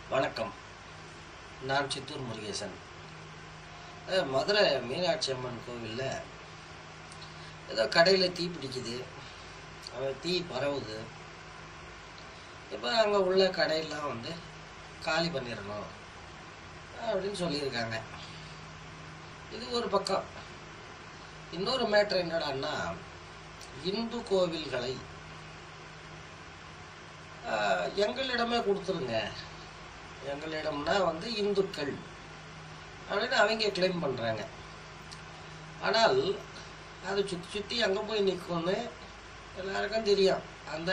வணக்கம் நான் சித்தூர் முருகேசன் அஹ், மதுரை மீனாட்சி அம்மன் கோவிலில் ஏதோ கடையில் தீ பிடிக்குது அவன் தீ பரவுது இப்போ அங்கே உள்ள கடையெல்லாம் வந்து காலி பண்ணிடணும் அப்படின்னு சொல்லியிருக்காங்க இது ஒரு பக்கம் இன்னொரு மேட்ரு என்னடான்னா இந்து கோவில்களை ஆஹ், எங்களிடமே கொடுத்துருங்க எங்களிடம்னா வந்து இந்துக்கள் அப்படின்னு அவங்க கிளைம் பண்ணுறாங்க ஆனால் அது சுற்றி சுற்றி அங்கே போய் நிற்கும்னு எல்லாருக்கும் தெரியும் அந்த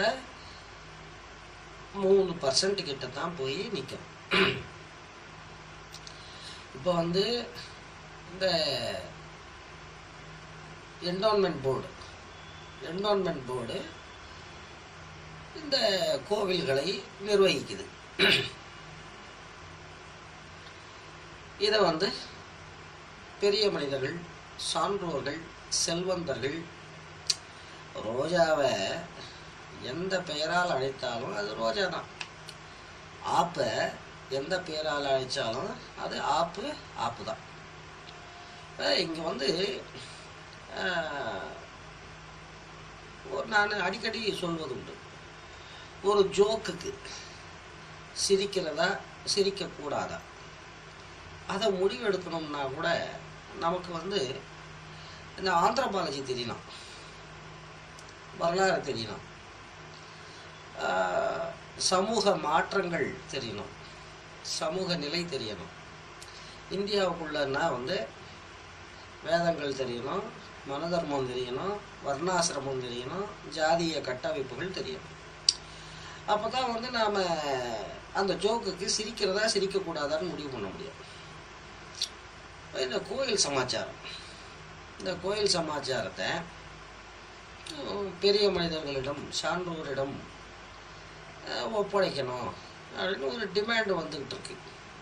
மூணு பர்சன்ட் கிட்ட தான் போய் நிற்கும் இப்போ வந்து இந்த என்டோன்மெண்ட் போர்டு என்டோன்மெண்ட் போர்டு இந்த கோவில்களை நிர்வகிக்குது இதை வந்து பெரிய மனிதர்கள் சான்றோர்கள் செல்வந்தர்கள் ரோஜாவை எந்த பெயரால் அழைத்தாலும் அது ரோஜா தான் ஆப்பை எந்த பெயரால் அழைச்சாலும் அது ஆப்பு ஆப்பு தான் இங்கே வந்து ஆஹ், ஒரு நான் அடிக்கடி சொல்வது உண்டு ஒரு ஜோக்குக்கு சிரிக்கிறதா சிரிக்கக்கூடாதா அதை முடிவெடுக்கணும்னா கூட நமக்கு வந்து இந்த ஆந்திரபாலஜி தெரியணும் வரலாறு தெரியணும் ஆஹ், சமூக மாற்றங்கள் தெரியணும் சமூக நிலை தெரியணும் இந்தியாவுக்குள்ளன்னா வந்து வேதங்கள் தெரியணும் மனதர்மம் தெரியணும் வர்ணாசிரமம் தெரியணும் ஜாதிய கட்டமைப்புகள் தெரியணும் அப்போ தான் வந்து நாம் அந்த ஜோக்குக்கு சிரிக்கிறதா சிரிக்கக்கூடாதான்னு முடிவு பண்ண முடியும் இந்த கோயில் சமாச்சாரம் இந்த கோயில் சமாச்சாரத்தை உம், பெரிய மனிதர்களிடம் சான்றோரிடம் அஹ், ஒப்படைக்கணும் அப்படின்னு ஒரு டிமாண்ட் வந்துக்கிட்டு இருக்கு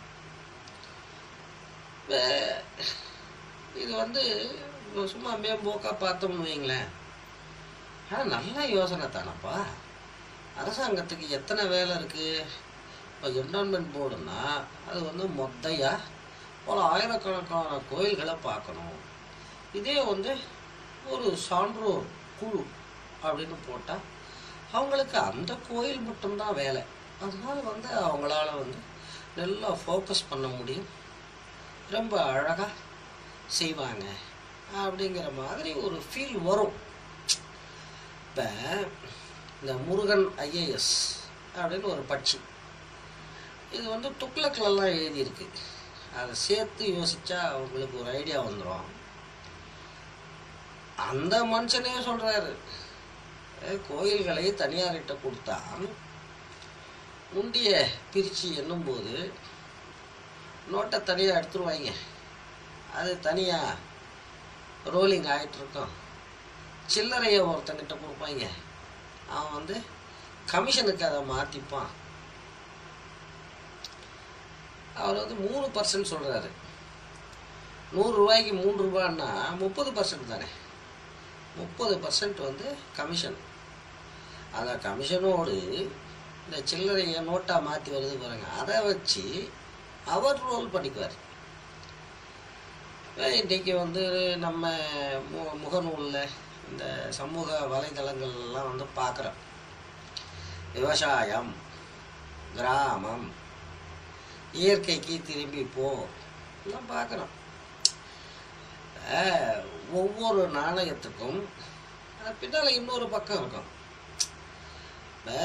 இப்ப இது வந்து சும்மா மேம்போக்காக பார்த்தோம்னு வைங்களேன் ஆனால் நல்ல யோசனை தானப்பா அரசாங்கத்துக்கு எத்தனை வேலை இருக்குது இப்போ என்டோன்மெண்ட் போர்டுன்னா அது வந்து மொத்தையாக பல ஆயிரக்கணக்கான கோயில்களை பார்க்கணும் இதே வந்து ஒரு சான்றோர் குழு அப்படின்னு போட்டால் அவங்களுக்கு அந்த கோயில் மட்டும்தான் வேலை அதனால வந்து அவங்களால வந்து நல்லா ஃபோக்கஸ் பண்ண முடியும் ரொம்ப அழகாக செய்வாங்க அப்படிங்கிற மாதிரி ஒரு ஃபீல் வரும் இப்போ இந்த முருகன் ஐஏஎஸ் அப்படின்னு ஒரு பட்சி இது வந்து துக்ளக்லலாம் எழுதியிருக்கு அதை சேர்த்து யோசிச்சா அவங்களுக்கு ஒரு ஐடியா வந்துடும் அந்த மனுஷனே சொல்றாரு அஹ் கோயில்களை தனியார்கிட்ட கொடுத்தா உண்டிய பிரித்து எண்ணும்போது நோட்டை தனியாக எடுத்துருவாங்க அது தனியாக ரோலிங் ஆகிட்டு இருக்கும் சில்லறையை ஒருத்தங்கிட்ட கொடுப்பாங்க அவன் வந்து கமிஷனுக்கு அதை மாற்றிப்பான் அவர் வந்து மூணு பர்சன்ட் சொல்கிறாரு நூறு ரூபாய்க்கு மூணு ரூபான்னா முப்பது பர்சன்ட் தானே முப்பது பர்சன்ட் வந்து கமிஷன் அந்த கமிஷனோடு இந்த சில்லறையை நோட்டாக மாற்றி வருது பாருங்க அதை வச்சு அவர் ரோல் பண்ணிக்குவார் அஹ் இன்னைக்கு வந்து நம்ம மு முகநூலில் இந்த சமூக வலைதளங்கள்லாம் வந்து பார்க்குறோம் விவசாயம் கிராமம் இயற்கைக்கு திரும்பி போ எல்லாம் பார்க்குறோம் ஒவ்வொரு நாணயத்துக்கும் அது பின்னால் இன்னொரு பக்கம் இருக்கும் இப்ப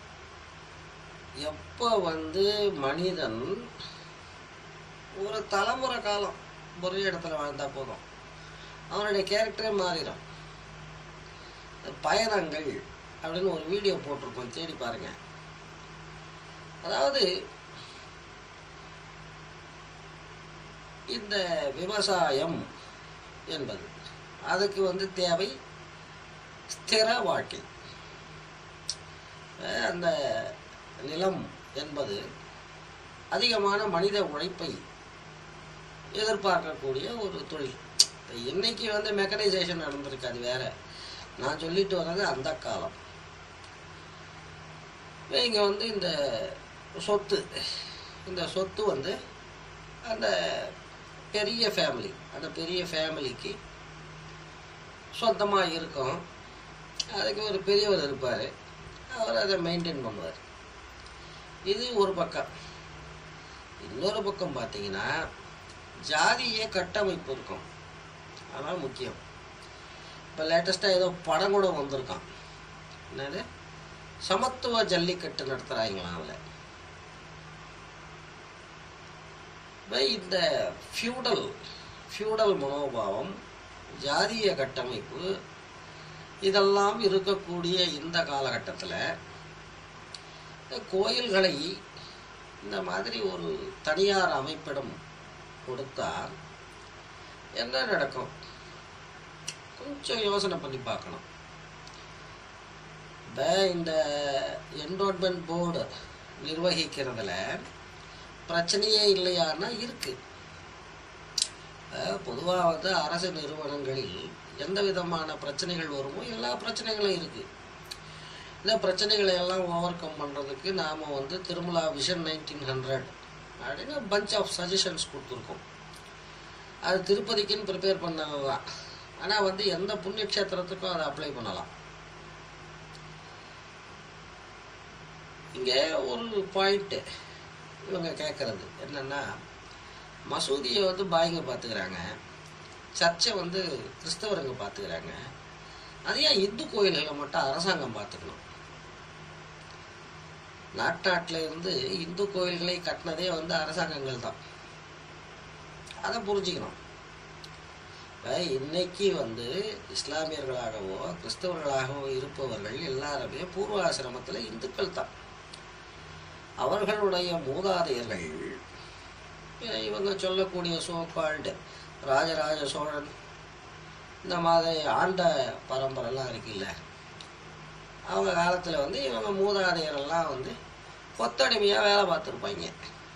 எப்போ வந்து மனிதன் ஒரு தலைமுறை காலம் ஒரே இடத்துல வாழ்ந்தா போதும் அவனுடைய கேரக்டரே மாறிடும் பயணங்கள் அப்படின்னு ஒரு வீடியோ போட்டிருக்கோம் தேடி பாருங்க அதாவது இந்த விவசாயம் என்பது அதுக்கு வந்து தேவை ஸ்திர வாழ்க்கை அஹ் அந்த நிலம் என்பது அதிகமான மனித உழைப்பை எதிர்பார்க்கக்கூடிய ஒரு தொழில் இன்னைக்கு வந்து மெக்கனைசேஷன் நடந்திருக்கு அது வேற நான் சொல்லிட்டு வர்றது அந்த காலம் இங்கே வந்து இந்த சொத்து இந்த சொத்து வந்து அந்த பெரிய ஃபேமிலி அந்த பெரிய ஃபேமிலிக்கு சொந்தமாக இருக்கும் அதுக்கு ஒரு பெரியவர் இருப்பார் அவர் அதை மெயின்டைன் பண்ணுவார் இது ஒரு பக்கம் இன்னொரு பக்கம் பார்த்தீங்கன்னா ஜாதிய கட்டமைப்பு இருக்கும் அதான் முக்கியம் இப்போ லேட்டஸ்ட்டாக ஏதோ படம் கூட வந்திருக்கான் என்னது சமத்துவ ஜல்லிக்கட்டு நடத்துகிறாங்களாம் அதில் இப்போ இந்த ஃபியூடல் ஃபியூடல் மனோபாவம் ஜாதிய கட்டமைப்பு இதெல்லாம் இருக்கக்கூடிய இந்த காலகட்டத்தில் கோயில்களை இந்த மாதிரி ஒரு தனியார் அமைப்பிடம் கொடுத்தா என்ன நடக்கும் கொஞ்சம் யோசனை பண்ணி பார்க்கணும் இப்போ இந்த என்ரோல்மெண்ட் போர்டு நிர்வகிக்கிறதுல பிரச்சனையே இல்லையான்னா இருக்கு பொதுவாக வந்து அரசு நிறுவனங்களில் எந்த விதமான பிரச்சனைகள் வருமோ எல்லா பிரச்சனைகளும் இருக்கு இந்த பிரச்சனைகளை எல்லாம் ஓவர் கம் பண்ணுறதுக்கு நாம் வந்து திருமலா விஷன் நைன்டீன் ஹண்ட்ரட் அப்படின்னு பஞ்ச் ஆஃப் சஜஷன்ஸ் கொடுத்துருக்கோம் அது திருப்பதிக்குன்னு ப்ரிப்பேர் பண்ணது தான் ஆனால் வந்து எந்த புண்ணிய க்ஷேத்திரத்துக்கும் அதை அப்ளை பண்ணலாம் இங்கே ஒரு பாயிண்ட்டு இவங்க கேட்குறது என்னென்னா மசூதியை வந்து பாய்ங்க பார்த்துக்கிறாங்க சர்ச்சை வந்து கிறிஸ்தவருங்க பார்த்துக்கிறாங்க அது ஏன் இந்து கோயில்களை மட்டும் அரசாங்கம் பார்த்துக்கணும் நாட்டாட்டில் இருந்து இந்து கோயில்களை கட்டினதே வந்து அரசாங்கங்கள் தான் அதை புரிஞ்சுக்கணும் இப்போ இன்னைக்கு வந்து இஸ்லாமியர்களாகவோ கிறிஸ்தவர்களாகவோ இருப்பவர்கள் எல்லாருமே பூர்வாசிரமத்தில் இந்துக்கள் தான் அவர்களுடைய மூதாதையர்கள் இவங்க சொல்லக்கூடிய சோகால்டு ராஜராஜ சோழன் இந்த மாதிரி ஆண்ட பரம்பரைலாம் இருக்குல்ல அவங்க காலத்தில் வந்து இவங்க மூதாதையரெல்லாம் வந்து கொத்தடிமையாக வேலை பார்த்துருப்பாங்க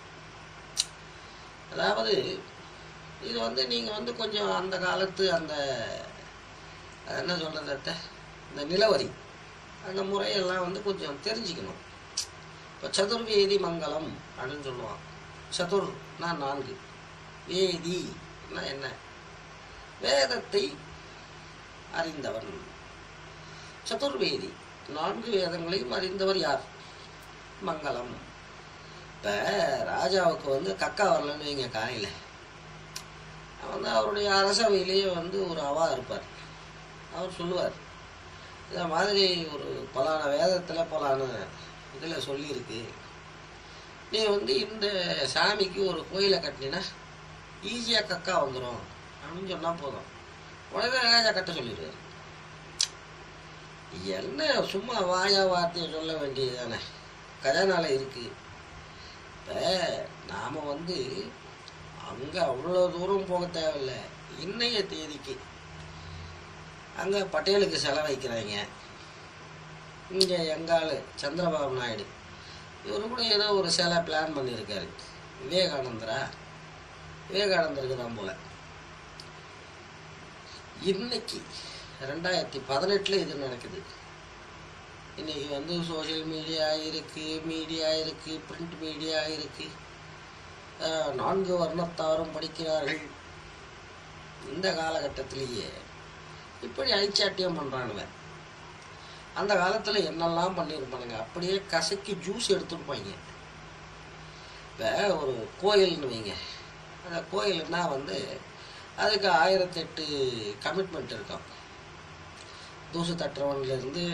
அதாவது இது வந்து நீங்கள் வந்து கொஞ்சம் அந்த காலத்து அந்த அது என்ன சொல்கிறது இந்த நிலவரி அந்த முறையெல்லாம் வந்து கொஞ்சம் தெரிஞ்சுக்கணும் இப்போ சதுர்வேதி மங்கலம் அப்படின்னு சொல்லுவான் சதுர்னா நான்கு வேதினா என்ன வேதத்தை அறிந்தவன் சதுர்வேதி நான்கு வேதங்களையும் அறிந்தவர் யார் மங்களம் இப்போ ராஜாவுக்கு வந்து கக்கா வரலன்னு வைங்க காலையில் வந்து அவருடைய அரசவையிலேயே வந்து ஒரு அவா இருப்பார் அவர் சொல்லுவார் இந்த மாதிரி ஒரு பலான வேதத்தில் பலான இதில் சொல்லியிருக்கு நீ வந்து இந்த சாமிக்கு ஒரு கோயிலை கட்டினா ஈஸியாக கக்கா வந்துடும் அப்படின்னு சொன்னால் போதும் உடனே ராஜா கட்ட சொல்லிடுவார் என்ன சும்மா வாயா வார்த்தையை சொல்ல வேண்டியது தானே கஜானால இருக்கு இப்போ நாம் வந்து அங்கே அவ்வளோ தூரம் போக தேவையில்லை இன்னைய தேதிக்கு அங்கே பட்டேலுக்கு செலவு வைக்கிறாங்க இங்கே எங்காள் சந்திரபாபு நாயுடு இவரு கூட ஏதோ ஒரு சிலை பிளான் பண்ணியிருக்காரு விவேகானந்தரா விவேகானந்தருக்கு தான் போல இன்னைக்கு ரெண்டாயிரத்தி பதினெட்டில் இது நடக்குது இன்னைக்கு வந்து சோஷியல் மீடியா இருக்கு மீடியா இருக்கு பிரிண்ட் மீடியா இருக்கு அஹ், நான்கு வர்ணத்தாரும் படிக்கிறார்கள் இந்த காலகட்டத்திலேயே இப்படி ஐச்சாட்டியம் பண்ணுறானுங்க அந்த காலத்தில் என்னெல்லாம் பண்ணியிருப்பானுங்க அப்படியே கசக்கி ஜூஸ் எடுத்துருப்பாங்க இப்போ ஒரு கோயில்னு வைங்க அந்த கோயில்னா வந்து அதுக்கு ஆயிரத்தெட்டு கமிட்மெண்ட் இருக்கும் தூசு தட்டுறவன்லேருந்து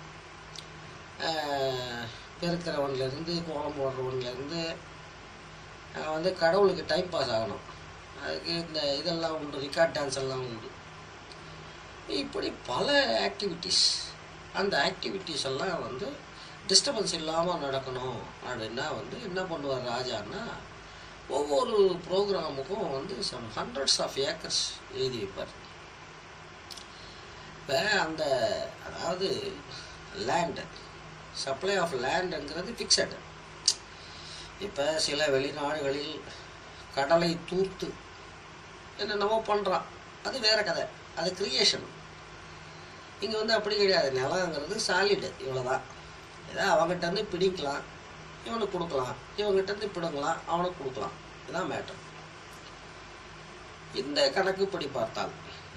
பெருக்கிறவன்லேருந்து கோலம் போடுறவன்லேருந்து அஹ் வந்து கடவுளுக்கு டைம் பாஸ் ஆகணும் அதுக்கு இந்த இதெல்லாம் உண்டு ரிகார்ட் டான்ஸ் எல்லாம் உண்டு இப்படி பல ஆக்டிவிட்டீஸ் அந்த ஆக்டிவிட்டீஸ் எல்லாம் வந்து டிஸ்டர்பன்ஸ் இல்லாமல் நடக்கணும் அப்படின்னா வந்து என்ன பண்ணுவார் ராஜான்னா ஒவ்வொரு ப்ரோக்ராமுக்கும் வந்து சம் ஹண்ட்ரட்ஸ் ஆஃப் ஏக்கர்ஸ் எழுதி வைப்பார் இப்போ அந்த அதாவது லேண்டு சப்ளை ஆஃப் லேண்டுங்கிறது ஃபிக்ஸடு இப்போ சில வெளிநாடுகளில் கடலை தூர்த்து என்னென்னமோ பண்ணுறான் அது வேற கதை அது கிரியேஷன் இங்கே வந்து அப்படி கிடையாது நிலங்கிறது சாலிடு இவ்வளோதான் ஏதோ அவங்ககிட்ட இருந்து பிடிக்கலாம் இவனுக்கு கொடுக்கலாம் இவங்ககிட்ட இருந்து பிடுங்கலாம் அவனுக்கு கொடுக்கலாம் இதுதான் மேட்டர் இந்த கணக்குப்படி பார்த்தால்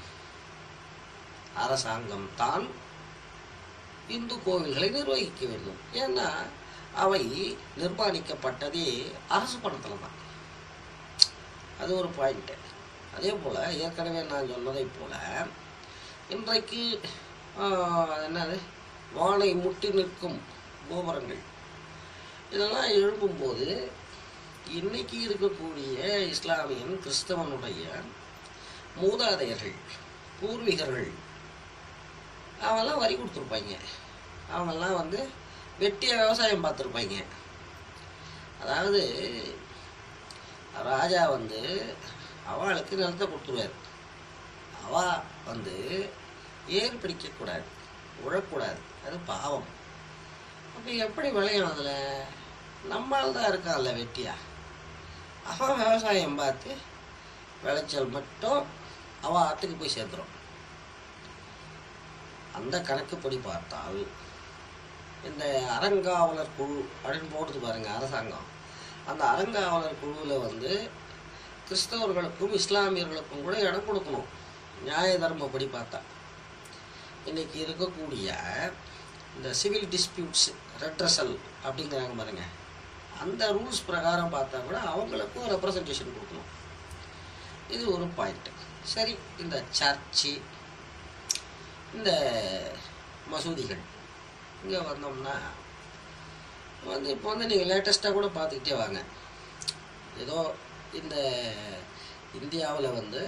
அரசாங்கம் தான் இந்து கோவில்களை நிர்வகிக்க வேண்டும் ஏன்னா அவை நிர்மாணிக்கப்பட்டதே அரசு பணத்தில் தான் அது ஒரு பாயிண்ட்டு அதே போல் ஏற்கனவே நான் சொன்னதை போல இன்றைக்கு ஆஹ், என்னது வானை முட்டி நிற்கும் கோபுரங்கள் இதெல்லாம் எழும்பும்போது இன்னைக்கு இருக்கக்கூடிய இஸ்லாமியன் கிறிஸ்தவனுடைய மூதாதையர்கள் பூர்வீகர்கள் அவங்கெல்லாம் வரி கொடுத்துருப்பாங்க அவங்கெல்லாம் வந்து வெட்டிய விவசாயம் பார்த்துருப்பாங்க அதாவது ராஜா வந்து அவளுக்கு நிலத்தை கொடுத்துருவார் அவ வந்து ஏர் பிடிக்கக்கூடாது உழக்கூடாது அது பாவம் அப்போ எப்படி விளையும் அதில் நம்மால் தான் இருக்கான்ல வெட்டியா அவன் விவசாயம் பார்த்து விளைச்சல் மட்டும் அவன் ஆற்றுக்கு போய் சேர்த்துரும் அந்த கணக்குப்படி பார்த்தால் இந்த அறங்காவலர் குழு அப்படின்னு போடுது பாருங்க அரசாங்கம் அந்த அறங்காவலர் குழுவில் வந்து கிறிஸ்தவர்களுக்கும் இஸ்லாமியர்களுக்கும் கூட இடம் கொடுக்கணும் நியாய தர்மப்படி பார்த்தா இன்னைக்கு இருக்கக்கூடிய இந்த சிவில் டிஸ்பியூட்ஸ் ரெட்ரஸல் அப்படிங்கிறாங்க பாருங்க அந்த ரூல்ஸ் பிரகாரம் பார்த்தா கூட அவங்களுக்கும் ரெப்ரசன்டேஷன் கொடுக்கணும் இது ஒரு பாயிண்ட் சரி இந்த சர்ச்சு இந்த மசூதிகள் இங்கே வந்தோம்னா வந்து இப்போ வந்து நீங்கள் லேட்டஸ்ட்டாக கூட பார்த்துக்கிட்டே வாங்க ஏதோ இந்த இந்தியாவில் வந்து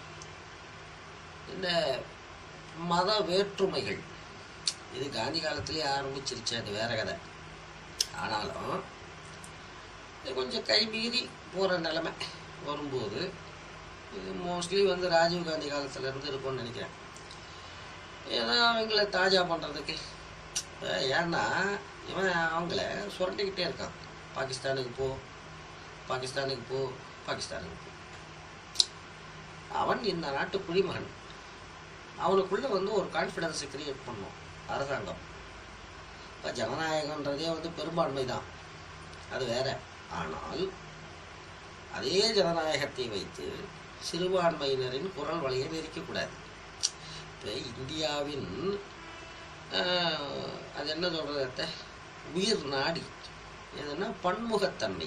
இந்த மத வேற்றுமைகள் இது காந்தி காலத்திலே ஆரம்பிச்சிருச்சு அது வேற கதை ஆனாலும் இது கொஞ்சம் கைமீறி போகிற நிலைமை வரும்போது இது மோஸ்ட்லி வந்து ராஜீவ் காந்தி காலத்துல இருந்து இருக்கும்னு நினைக்கிறேன் ஏதோ அவங்கள தாஜா பண்ணுறதுக்கு ஏன்னா இவன் அவங்கள சுரண்டிக்கிட்டே இருக்கான் பாகிஸ்தானுக்கு போ பாகிஸ்தானுக்கு போ பாகிஸ்தானுக்கு போ அவன் இந்த நாட்டு குடிமகன் அவனுக்குள்ள வந்து ஒரு கான்ஃபிடன்ஸை கிரியேட் பண்ணும் அரசாங்கம் இப்போ ஜனநாயகன்றதே வந்து பெரும்பான்மை தான் அது வேற ஆனால் அதே ஜனநாயகத்தை வைத்து சிறுபான்மையினரின் குரல் வலையை நெரிக்கக்கூடாது இப்போ இந்தியாவின் ஆஹ், அது என்ன சொல்கிறது அத்தை? உயிர் நாடி எதுனா பன்முகத்தன்மை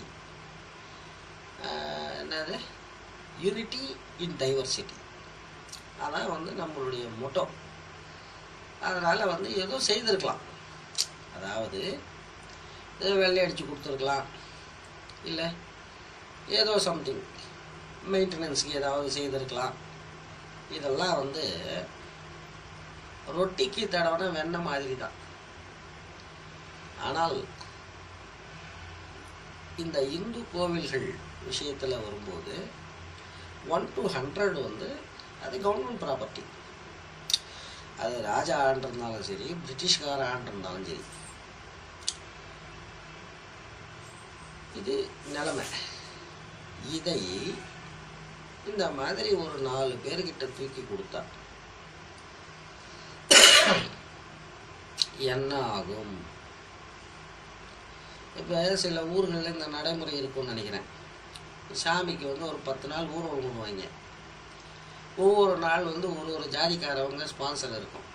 ஆஹ், என்னது யூனிட்டி இன் டைவர்சிட்டி அதான் வந்து நம்மளுடைய மொட்டோ அதனால் வந்து ஏதோ செய்திருக்கலாம் அதாவது ஏதோ வெள்ளை அடித்து கொடுத்துருக்கலாம் இல்லை ஏதோ சம்திங் மெயின்டெனன்ஸுக்கு ஏதாவது செய்திருக்கலாம் இதெல்லாம் வந்து ரொட்டிக்கு தடவை வெண்ணெய் மாதிரி தான் ஆனால் இந்த இந்து கோவில்கள் விஷயத்தில் வரும்போது ஒன் டு ஹண்ட்ரட் வந்து அது கவர்மெண்ட் ப்ராப்பர்ட்டி அது ராஜா ஆண்டிருந்தாலும் சரி பிரிட்டிஷ்கார ஆண்டிருந்தாலும் சரி இது நிலைமை இதை இந்த மாதிரி ஒரு நாலு பேர்கிட்ட தூக்கி கொடுத்தா என்ன ஆகும் இப்போ சில ஊர்களில் இந்த நடைமுறை இருக்கும்னு நினைக்கிறேன் சாமிக்கு வந்து ஒரு பத்து நாள் ஊர்வலம் பண்ணுவாங்க ஒவ்வொரு நாள் வந்து ஒரு ஒரு ஜாதிக்காரவங்க ஸ்பான்சர் இருக்கும்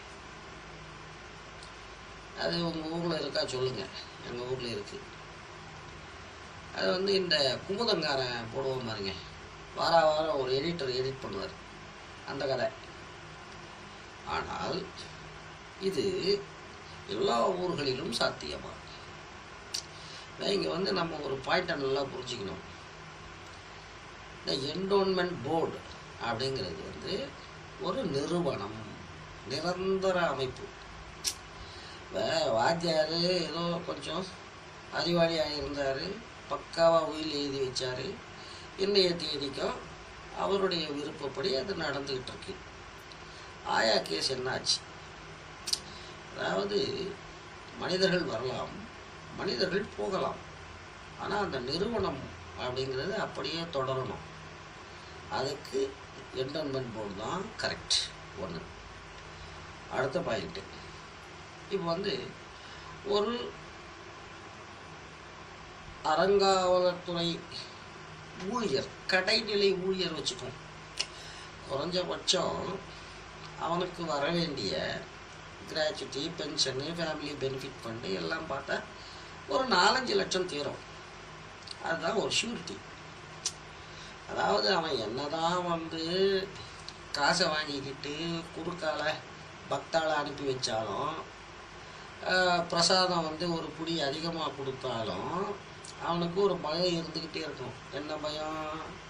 அது உங்கள் ஊரில் இருக்கா சொல்லுங்கள் எங்கள் ஊரில் இருக்குது அது வந்து இந்த குமுதங்காரன் போடுவோம் பாருங்க வார வாரம் ஒரு எடிட்டர் எடிட் பண்ணுவார் அந்த கதை ஆனால் இது எல்லா ஊர்களிலும் சாத்தியமா இங்கே வந்து நம்ம ஒரு பாயிண்ட்டை நல்லா புரிஞ்சுக்கணும் இந்த என்டோன்மெண்ட் போர்டு அப்படிங்கிறது வந்து ஒரு நிறுவனம் நிரந்தர அமைப்பு இப்போ வாத்தியார் ஏதோ கொஞ்சம் அறிவாளியாக இருந்தார் பக்காவாக உயில் எழுதி வச்சார் இன்றைய தேதிக்கும் அவருடைய விருப்பப்படி அது நடந்துக்கிட்டு இருக்கு ஆயா கேஸ் என்னாச்சு அதாவது மனிதர்கள் வரலாம் மனிதர்கள் போகலாம் ஆனால் அந்த நிறுவனம் அப்படிங்கிறது அப்படியே தொடரணும் அதுக்கு என்டோன்மெண்ட் போர்டு தான் கரெக்ட் ஒன்று அடுத்த பாயிண்ட்டு இப்போ வந்து ஒரு அறங்காவலத்துறை ஊழியர் கடைநிலை ஊழியர் வச்சுக்கோம் குறைஞ்சபட்சம் அவனுக்கு வர வேண்டிய gratuity pension family benefit fund எல்லாம் பார்த்தா ஒரு நாலஞ்சு லட்சம் தீரும் அதுதான் ஒரு ஷூரிட்டி அதாவது அவன் என்னதான் வந்து காசை வாங்கிக்கிட்டு குறுக்கால பக்தாளை அனுப்பி வச்சாலும் ஆஹ், பிரசாதம் வந்து ஒரு புடி அதிகமாக கொடுத்தாலும் அவனுக்கு ஒரு பயம் இருந்துக்கிட்டே இருக்கும் என்ன பயம்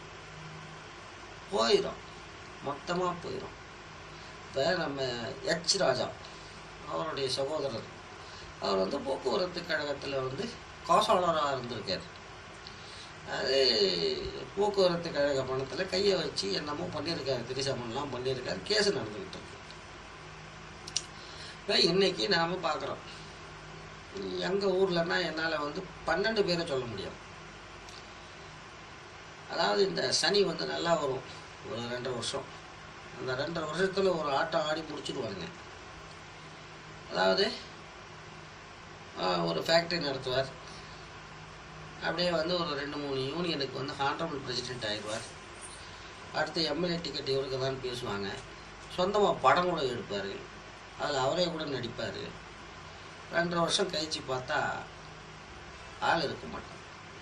போயிடும் மொத்தமாக போயிடும் இப்போ நம்ம எச் ராஜா அவருடைய சகோதரர் அவர் வந்து போக்குவரத்து கழகத்தில் வந்து காசாளராக இருந்திருக்கார் அது போக்குவரத்து கழக பணத்தில் கையை வச்சு என்னமோ பண்ணியிருக்காரு திரிசமன்லாம் பண்ணியிருக்காரு கேஸ் நடந்துக்கிட்டு இருக்கு இப்போ இன்னைக்கு நாம் பார்க்குறோம் எங்கள் ஊர்லன்னா என்னால் வந்து பன்னெண்டு பேரை சொல்ல முடியும் அதாவது இந்த சனி வந்து நல்லா வரும் ஒரு ரெண்டரை வருஷம் அந்த ரெண்டரை வருஷத்தில் ஒரு ஆட்டம் ஆடி முடிச்சிடுவாங்க அதாவது ஆஹ், ஒரு ஃபேக்ட்ரி நடத்துவார் அப்படியே வந்து ஒரு ரெண்டு மூணு யூனியனுக்கு வந்து ஹானரபிள் பிரசிடென்ட் ஆயிடுவார் அடுத்து எம்எல்ஏ டிக்கெட் இவருக்கு தான் பேசுவாங்க சொந்தமாக படம் கூட எடுப்பார் அதில் அவரே கூட நடிப்பார் ரெண்டரை வருஷம் கழிச்சு பார்த்தா ஆள் இருக்க மாட்டான்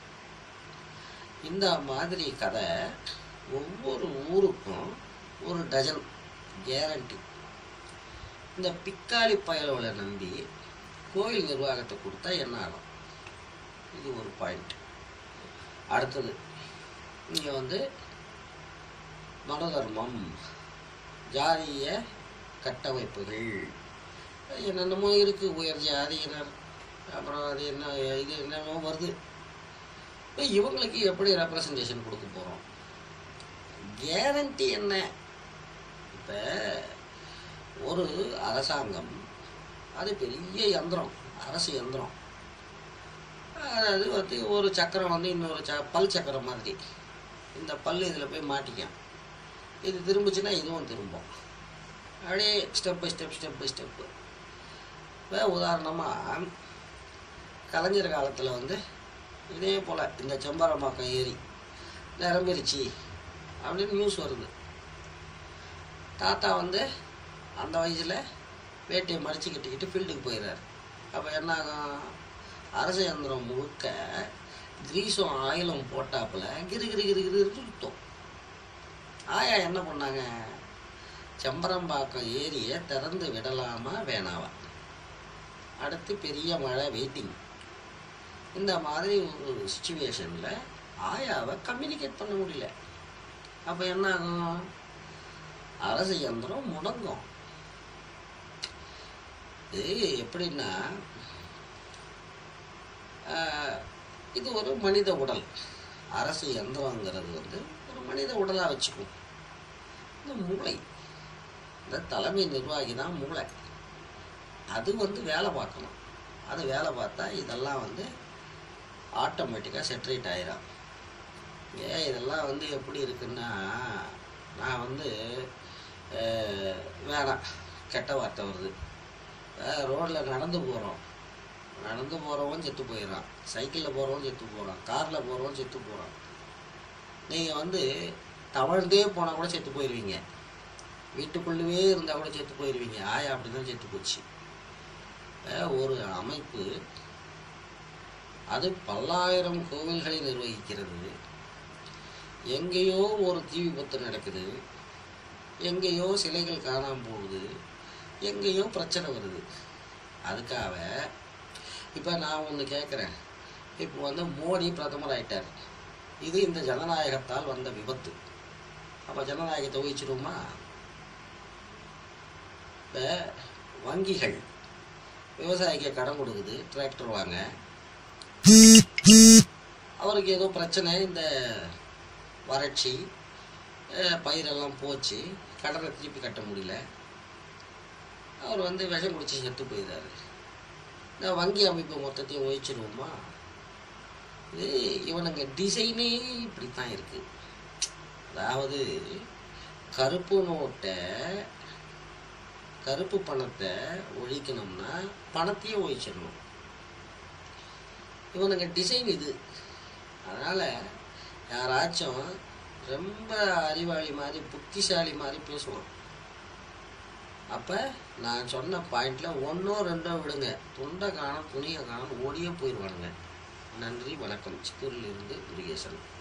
இந்த மாதிரி கதை ஒவ்வொரு ஊருக்கும் ஒரு டஜன் கேரண்டி இந்த பிக்காளி பயலோலை நம்பி கோயில் நிர்வாகத்தை கொடுத்தா என்ன ஆகும் இது ஒரு பாயிண்ட் அடுத்தது இங்கே வந்து மனதர்மம் ஜாதிய கட்டமைப்புகள் என்னென்னமோ இருக்குது உயர் ஜாதியினர் அப்புறம் அது என்ன இது என்னமோ வருது இப்போ இவங்களுக்கு எப்படி ரெப்ரசன்டேஷன் கொடுக்க போகிறோம் கேரண்டி என்ன இப்போ ஒரு அரசாங்கம் அது பெரிய யந்திரம் அரசு யந்திரம் அதாவது வந்து ஒரு சக்கரம் வந்து இன்னொரு ச பல் சக்கரம் மாதிரி இந்த பல் இதில் போய் மாட்டிக்கும் இது திரும்பிச்சுன்னா இதுவும் திரும்பும் அப்படியே step by step step by step இப்போ உதாரணமாக கலைஞர் காலத்தில் வந்து இதே போல் இந்த செம்பரம்பாக்கம் ஏரி நிரம்பிருச்சு அப்படின்னு நியூஸ் வருது தாத்தா வந்து அந்த வயசில் வேட்டியை மடிச்சு கட்டிக்கிட்டு ஃபீல்டுக்கு போயிடுறாரு அப்போ என்ன ஆகும் அரசு இயந்திரம் முழுக்க கிரீஸும் ஆயிலும் போட்டாப்புல கிரு கிரு கிரு கிரு சுத்தம் ஆயா என்ன பண்ணாங்க செம்பரம்பாக்கம் ஏரியை திறந்து விடலாமா வேணாவா அடுத்து பெரிய மழை வெயிட்டிங் இந்த மாதிரி ஒரு சுச்சுவேஷனில் ஆயாவை கம்யூனிகேட் பண்ண முடியல அப்போ என்ன ஆகும் அரசு இயந்திரம் முடங்கும் இது எப்படின்னா ஆஹ், இது ஒரு மனித உடல் அரசு இயந்திரங்கிறது வந்து ஒரு மனித உடலாக வச்சுக்கும் இந்த மூளை இந்த தலைமை நிர்வாகி தான் மூளை அது வந்து வேலை பார்க்கணும் அது வேலை பார்த்தா இதெல்லாம் வந்து ஆட்டோமேட்டிக்காக செட்ரேட் ஆயிரும் ஏன் இதெல்லாம் வந்து எப்படி இருக்குன்னா நான் வந்து அஹ், வேணாம் கெட்ட வார்த்தை வருது ரோட்டில் நடந்து போகிறோம் நடந்து போகிறவன் செத்து போயிடறான் சைக்கிளில் போகிறவன் செத்து போகிறான் காரில் போகிறவன் செத்து போகிறான் நீங்கள் வந்து தவழ்ந்தே போனால் கூட செத்து போயிடுவீங்க வீட்டுக்குள்ளவே இருந்தால் கூட செத்து போயிடுவீங்க ஆயா அப்படி தான் செத்து போச்சு அஹ் ஒரு அமைப்பு அது பல்லாயிரம் கோவில்களை நிர்வகிக்கிறது எங்கேயோ ஒரு தீ விபத்து நடக்குது எங்கேயோ சிலைகள் காணாமல் போகுது எங்கேயோ பிரச்சனை வருது அதுக்காக இப்போ நான் ஒன்று கேட்குறேன் இப்போ வந்து மோடி பிரதமர் ஆயிட்டார் இது இந்த ஜனநாயகத்தால் வந்த விபத்து அப்போ ஜனநாயகத்தை ஊழிச்சிருவோமா இப்போ வங்கிகள் விவசாயிக்கு கடன் கொடுக்குது டிராக்டர் வாங்க அவருக்கு ஏதோ பிரச்சனை இந்த வறட்சி அஹ், பயிரெல்லாம் போச்சு கடனை திருப்பி கட்ட முடியல அவர் வந்து விஷம் குடிச்சு செத்து போயிடுறாரு இந்த வங்கி அமைப்பு மொத்தத்தையும் ஒழிச்சிருவோமா இது இவனுங்க டிசைனே இப்படி தான் இருக்கு அதாவது கருப்பு நோட்டை கருப்பு பணத்தை ஒழிக்கணும்னா பணத்தையே ஒழிச்சிடணும் இவனுங்க டிசைன் இது அதனால் யாராச்சும் ரொம்ப அறிவாளி மாதிரி புத்திசாலி மாதிரி பேசுவான் அப்போ நான் சொன்ன பாயிண்டில் ஒன்றோ ரெண்டோ விடுங்க துண்டை காணும் துணியை காணும் ஓடியே போயிடுவானுங்க நன்றி வணக்கம் சித்தூரிலிருந்து முருகேசன்